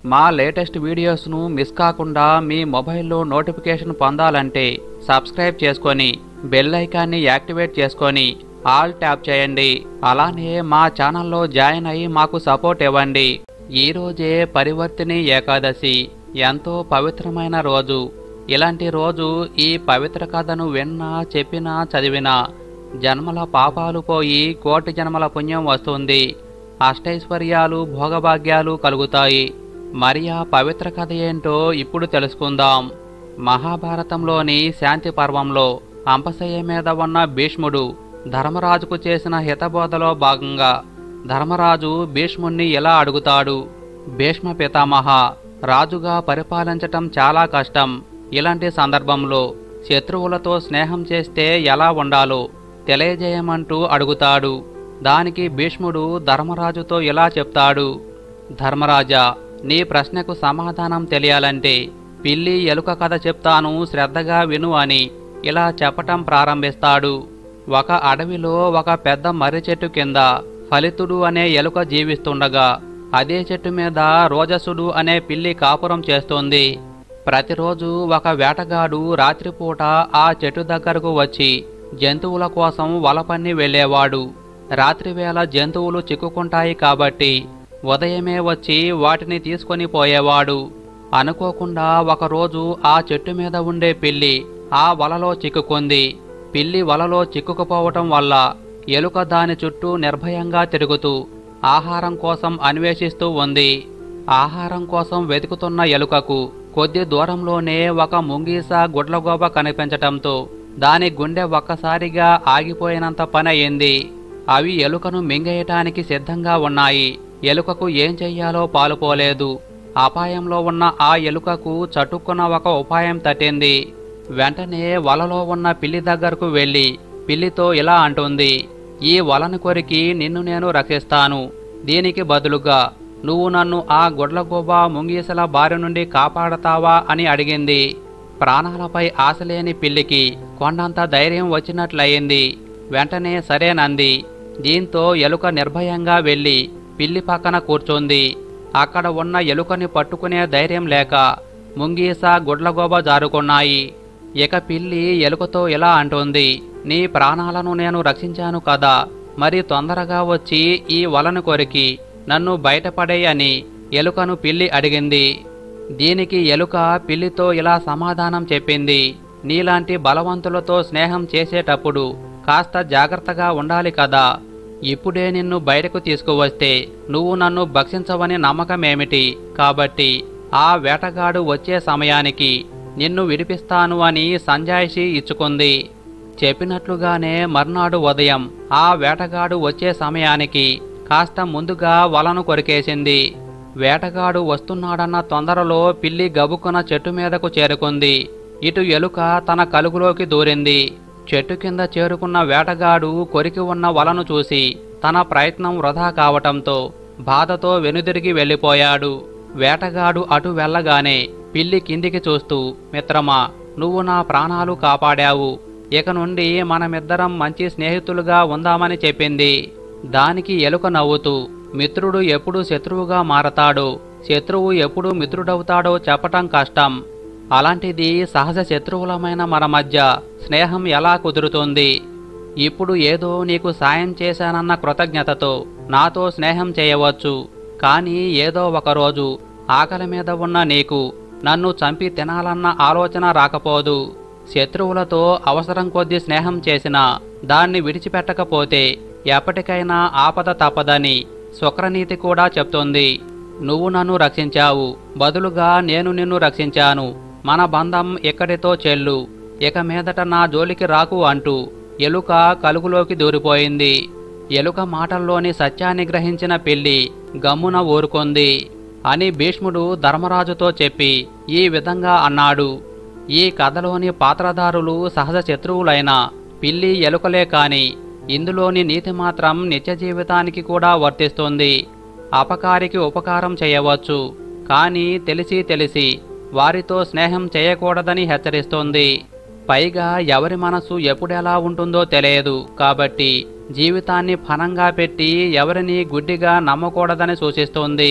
మా latest వీడియోస్ను miss కాకుండా మీ మొబైల్లో నోటిఫికేషన్ పొందాలంటే సబ్స్క్రైబ్ చేసుకొని బెల్ ఐకాన్ని యాక్టివేట్ చేసుకొని ఆల్ ట్యాప్ చేయండి అలానే మా ఛానల్లో జాయిన్ అయ్యి మాకు సపోర్ట్ ఇవ్వండి ఈ రోజే పరివర్తిని ఏకాదశి ఎంతో పవిత్రమైన రోజు ఇలాంటి రోజు ఈ పవిత్ర కథను విన్నా చెప్పినా చదివినా జన్మల పాపాలు పోయి కోటి జన్మల పుణ్యం వస్తుంది అష్టైశ్వర్యాలు భోగభాగ్యాలు కలుగుతాయి మరి ఆ పవిత్ర కథ ఏంటో ఇప్పుడు తెలుసుకుందాం మహాభారతంలోని శాంతి పర్వంలో అంపశయ్య మీద ఉన్న భీష్ముడు ధర్మరాజుకు చేసిన హితబోధలో భాగంగా ధర్మరాజు భీష్ముణ్ణి ఎలా అడుగుతాడు భీష్మ పితామహ రాజుగా పరిపాలించటం చాలా కష్టం ఇలాంటి సందర్భంలో శత్రువులతో స్నేహం చేస్తే ఎలా ఉండాలో తెలియజేయమంటూ అడుగుతాడు దానికి భీష్ముడు ధర్మరాజుతో ఇలా చెప్తాడు ధర్మరాజా నీ ప్రశ్నకు సమాధానం తెలియాలంటే పిల్లి ఎలుక కథ చెప్తాను శ్రద్ధగా విను అని ఇలా చెప్పటం ప్రారంభిస్తాడు ఒక అడవిలో ఒక పెద్ద మర్రి చెట్టు కింద ఫలితుడు అనే ఎలుక జీవిస్తుండగా అదే చెట్టు మీద రోజసుడు అనే పిల్లి కాపురం చేస్తోంది ప్రతిరోజు ఒక వేటగాడు రాత్రిపూట ఆ చెట్టు దగ్గరకు వచ్చి జంతువుల కోసం వలపన్ని వెళ్ళేవాడు రాత్రివేళ జంతువులు చిక్కుకుంటాయి కాబట్టి ఉదయమే వచ్చి వాటిని తీసుకొని పోయేవాడు అనుకోకుండా ఒకరోజు ఆ చెట్టు మీద ఉండే పిల్లి ఆ వలలో చిక్కుకుంది పిల్లి వలలో చిక్కుకుపోవటం వల్ల ఎలుక దాని చుట్టూ నిర్భయంగా తిరుగుతూ ఆహారం కోసం అన్వేషిస్తూ ఉంది ఆహారం కోసం వెతుకుతున్న ఎలుకకు కొద్ది దూరంలోనే ఒక ముంగీస గుడ్లగోబ కనిపించటంతో దాని గుండె ఒక్కసారిగా ఆగిపోయినంత పని అయింది అవి ఎలుకను మింగేయటానికి సిద్ధంగా ఉన్నాయి ఎలుకకు ఏం చెయ్యాలో పాలుపోలేదు అపాయంలో ఉన్న ఆ ఎలుకకు చటుక్కున ఒక ఉపాయం తట్టింది వెంటనే వలలో ఉన్న పిల్లి దగ్గరకు వెళ్ళి పిల్లితో ఇలా అంటుంది ఈ వలను కొరికి నిన్ను నేను రక్షిస్తాను దీనికి బదులుగా నువ్వు నన్ను ఆ గుడ్లగోబ ముంగీసల బారి నుండి కాపాడతావా అని అడిగింది ప్రాణాలపై ఆశలేని పిల్లికి కొండంత ధైర్యం వచ్చినట్లయింది వెంటనే సరేనంది దీంతో ఎలుక నిర్భయంగా వెళ్ళి పిల్లి పక్కన కూర్చుంది అక్కడ ఉన్న ఎలుకని పట్టుకునే ధైర్యం లేక ముంగీస గుడ్లగోబ జారుకున్నాయి ఇక పిల్లి ఎలుకతో ఇలా అంటుంది నీ ప్రాణాలను నేను రక్షించాను కదా మరి తొందరగా వచ్చి ఈ వలను కొరికి నన్ను బయటపడేయని ఎలుకను పిల్లి అడిగింది దీనికి ఎలుక పిల్లితో ఇలా సమాధానం చెప్పింది నీలాంటి బలవంతులతో స్నేహం చేసేటప్పుడు కాస్త జాగ్రత్తగా ఉండాలి కదా ఇప్పుడే నిన్ను బయటకు తీసుకువస్తే నువ్వు నన్ను భక్షించవని నమ్మకమేమిటి కాబట్టి ఆ వేటగాడు వచ్చే సమయానికి నిన్ను విడిపిస్తాను అని సంజాయిషి ఇచ్చుకుంది చెప్పినట్లుగానే మర్నాడు ఉదయం ఆ వేటగాడు వచ్చే సమయానికి కాస్త ముందుగా వలను కొరికేసింది వేటగాడు వస్తున్నాడన్న తొందరలో పిల్లి గబుక్కున చెట్టు మీదకు చేరుకుంది ఇటు ఎలుక తన కలుగులోకి దూరింది చెట్టు కింద చేరుకున్న వేటగాడు కొరికి ఉన్న వలను చూసి తన ప్రయత్నం వృధా కావటంతో బాధతో వెనుదిరిగి వెళ్ళిపోయాడు వేటగాడు అటు వెళ్ళగానే పిల్లి కిందికి చూస్తూ మిత్రమా నువ్వు నా ప్రాణాలు కాపాడావు ఇక నుండి మనమిద్దరం మంచి స్నేహితులుగా ఉందామని చెప్పింది దానికి ఎలుక నవ్వుతూ మిత్రుడు ఎప్పుడు శత్రువుగా మారతాడో శత్రువు ఎప్పుడు మిత్రుడవుతాడో చెప్పటం కష్టం అలాంటిది సహజ శత్రువులమైన మన మధ్య స్నేహం ఎలా కుదురుతుంది ఇప్పుడు ఏదో నీకు సాయం చేశానన్న కృతజ్ఞతతో నాతో స్నేహం చేయవచ్చు కానీ ఏదో ఒకరోజు ఆకలి మీద ఉన్న నీకు నన్ను చంపి తినాలన్న ఆలోచన రాకపోదు శత్రువులతో అవసరం కొద్దీ స్నేహం చేసినా దాన్ని విడిచిపెట్టకపోతే ఎప్పటికైనా ఆపద తప్పదని శుక్రనీతి కూడా చెప్తోంది నువ్వు నన్ను రక్షించావు బదులుగా నేను నిన్ను రక్షించాను మన బంధం ఎక్కడితో చెల్లు ఇక మీదట నా జోలికి రాకు అంటూ ఎలుక కలుగులోకి దూరిపోయింది ఎలుక మాటల్లోని సత్యాన్ని గ్రహించిన పిల్లి గమ్మున ఊరుకుంది అని భీష్ముడు ధర్మరాజుతో చెప్పి ఈ విధంగా అన్నాడు ఈ కథలోని పాత్రధారులు సహజ శత్రువులైన పిల్లి ఎలుకలే కాని ఇందులోని నీతి మాత్రం నిత్య జీవితానికి కూడా వర్తిస్తుంది అపకారికి ఉపకారం చేయవచ్చు కానీ తెలిసి తెలిసి వారితో స్నేహం చేయకూడదని హెచ్చరిస్తోంది పైగా ఎవరి మనసు ఎప్పుడెలా ఉంటుందో తెలియదు కాబట్టి జీవితాన్ని ఫనంగా పెట్టి ఎవరిని గుడ్డిగా నమ్మకూడదని సూచిస్తోంది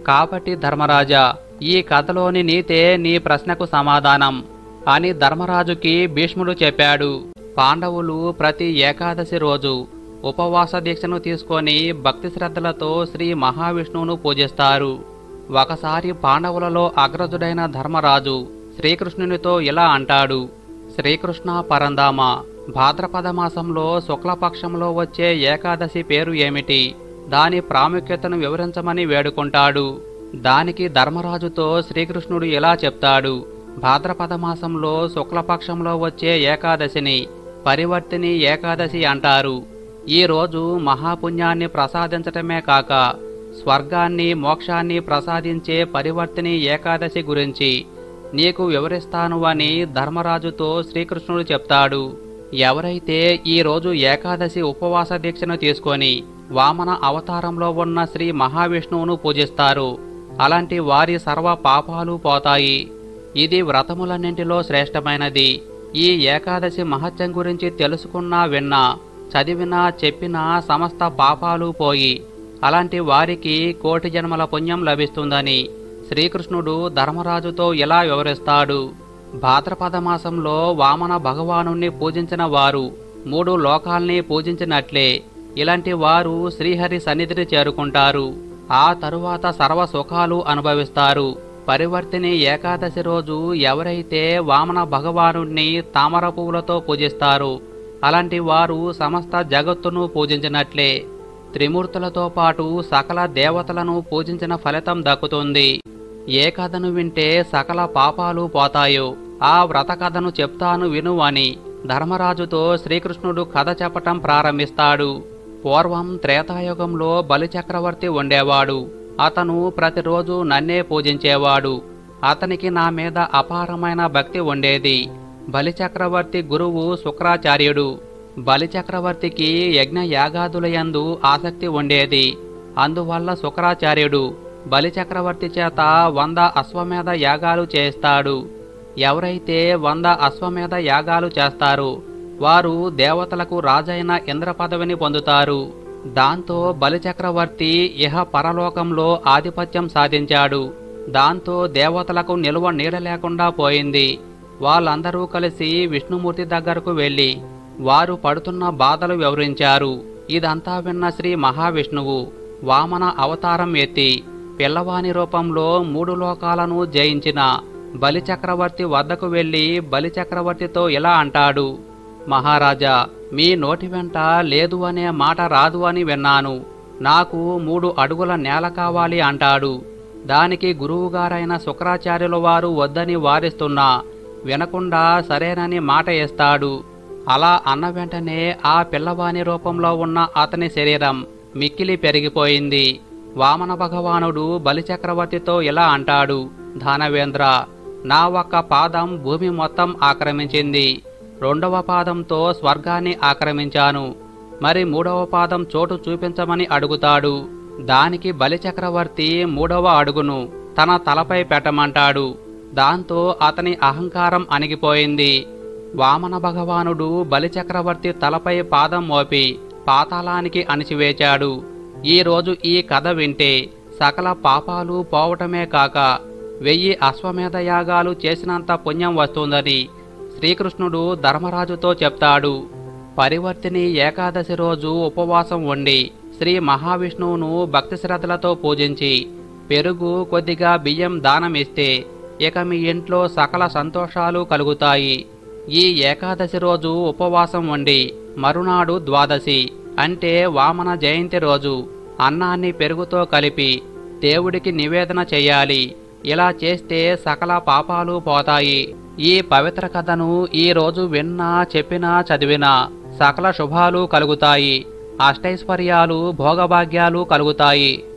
కాబట్టి ధర్మరాజా ఈ కథలోని నీతే నీ ప్రశ్నకు సమాధానం అని ధర్మరాజుకి భీష్ముడు చెప్పాడు పాండవులు ప్రతి ఏకాదశి రోజు ఉపవాస దీక్షను తీసుకొని భక్తి శ్రద్ధలతో శ్రీ మహావిష్ణువును పూజిస్తారు ఒకసారి పాండవులలో అగ్రజుడైన ధర్మరాజు శ్రీకృష్ణునితో ఇలా అంటాడు శ్రీకృష్ణ పరందామ భాద్రపద మాసంలో శుక్లపక్షంలో వచ్చే ఏకాదశి పేరు ఏమిటి దాని ప్రాముఖ్యతను వివరించమని వేడుకుంటాడు దానికి ధర్మరాజుతో శ్రీకృష్ణుడు ఇలా చెప్తాడు భాద్రపద మాసంలో శుక్లపక్షంలో వచ్చే ఏకాదశిని పరివర్తిని ఏకాదశి అంటారు ఈ రోజు మహాపుణ్యాన్ని ప్రసాదించటమే కాక స్వర్గాన్ని మోక్షాన్ని ప్రసాదించే పరివర్తిని ఏకాదశి గురించి నీకు వివరిస్తాను అని ధర్మరాజుతో శ్రీకృష్ణుడు చెప్తాడు ఎవరైతే ఈ రోజు ఏకాదశి ఉపవాస దీక్షను తీసుకొని వామన అవతారంలో ఉన్న శ్రీ మహావిష్ణువును పూజిస్తారు అలాంటి వారి సర్వ పాపాలు పోతాయి ఇది వ్రతములన్నింటిలో శ్రేష్టమైనది ఈ ఏకాదశి మహత్యం గురించి తెలుసుకున్నా విన్నా చదివినా చెప్పినా సమస్త పాపాలు పోయి అలాంటి వారికి కోటి జన్మల పుణ్యం లభిస్తుందని శ్రీకృష్ణుడు ధర్మరాజుతో ఇలా వివరిస్తాడు భాద్రపద మాసంలో వామన భగవానుణ్ణి పూజించిన వారు మూడు లోకాల్ని పూజించినట్లే ఇలాంటి వారు శ్రీహరి సన్నిధిని చేరుకుంటారు ఆ తరువాత సర్వ సుఖాలు అనుభవిస్తారు పరివర్తిని ఏకాదశి రోజు ఎవరైతే వామన భగవానుణ్ణి తామర పువ్వులతో పూజిస్తారో అలాంటి వారు సమస్త జగత్తును పూజించినట్లే త్రిమూర్తులతో పాటు సకల దేవతలను పూజించిన ఫలితం దక్కుతుంది ఏ కథను వింటే సకల పాపాలు పోతాయో ఆ వ్రత కథను చెప్తాను విను అని ధర్మరాజుతో శ్రీకృష్ణుడు కథ చెప్పటం ప్రారంభిస్తాడు పూర్వం త్రేతాయుగంలో బలిచక్రవర్తి ఉండేవాడు అతను ప్రతిరోజు నన్నే పూజించేవాడు అతనికి నా మీద అపారమైన భక్తి ఉండేది బలిచక్రవర్తి గురువు శుక్రాచార్యుడు బలిచక్రవర్తికి యజ్ఞ యాగాదులయందు ఆసక్తి ఉండేది అందువల్ల శుక్రాచార్యుడు బలిచక్రవర్తి చేత వంద అశ్వమేధ యాగాలు చేస్తాడు ఎవరైతే వంద అశ్వమేధ యాగాలు చేస్తారో వారు దేవతలకు రాజైన ఇంద్ర పదవిని పొందుతారు దాంతో బలిచక్రవర్తి ఇహ పరలోకంలో ఆధిపత్యం సాధించాడు దాంతో దేవతలకు నిలువ నీడ లేకుండా పోయింది వాళ్ళందరూ కలిసి విష్ణుమూర్తి దగ్గరకు వెళ్ళి వారు పడుతున్న బాధలు వివరించారు ఇదంతా విన్న శ్రీ మహావిష్ణువు వామన అవతారం ఎత్తి పిల్లవాని రూపంలో మూడు లోకాలను జయించిన బలిచక్రవర్తి వద్దకు వెళ్ళి బలిచక్రవర్తితో ఇలా అంటాడు మహారాజా మీ నోటి వెంట లేదు అనే మాట రాదు అని విన్నాను నాకు మూడు అడుగుల నేల కావాలి అంటాడు దానికి గురువుగారైన శుక్రాచార్యుల వారు వద్దని వారిస్తున్నా వినకుండా సరేనని మాట ఇస్తాడు అలా అన్న వెంటనే ఆ పిల్లవాని రూపంలో ఉన్న అతని శరీరం మిక్కిలి పెరిగిపోయింది వామన భగవానుడు బలిచక్రవర్తితో ఇలా అంటాడు ధానవేంద్ర నా ఒక్క పాదం భూమి మొత్తం ఆక్రమించింది రెండవ పాదంతో స్వర్గాన్ని ఆక్రమించాను మరి మూడవ పాదం చోటు చూపించమని అడుగుతాడు దానికి బలిచక్రవర్తి మూడవ అడుగును తన తలపై పెట్టమంటాడు దాంతో అతని అహంకారం అణిగిపోయింది వామన భగవానుడు బలిచక్రవర్తి తలపై పాదం మోపి పాతాళానికి అణిచివేచాడు ఈ రోజు ఈ కథ వింటే సకల పాపాలు పోవటమే కాక వెయ్యి అశ్వమేధ యాగాలు చేసినంత పుణ్యం వస్తుందని శ్రీకృష్ణుడు ధర్మరాజుతో చెప్తాడు పరివర్తిని ఏకాదశి రోజు ఉపవాసం ఉండి శ్రీ మహావిష్ణువును భక్తి శ్రద్ధలతో పూజించి పెరుగు కొద్దిగా బియ్యం దానం ఇస్తే ఇక మీ ఇంట్లో సకల సంతోషాలు కలుగుతాయి ఈ ఏకాదశి రోజు ఉపవాసం ఉండి మరునాడు ద్వాదశి అంటే వామన జయంతి రోజు అన్నాన్ని పెరుగుతో కలిపి దేవుడికి నివేదన చేయాలి ఇలా చేస్తే సకల పాపాలు పోతాయి ఈ పవిత్ర కథను ఈ రోజు విన్నా చెప్పినా చదివినా సకల శుభాలు కలుగుతాయి అష్టైశ్వర్యాలు భోగభాగ్యాలు కలుగుతాయి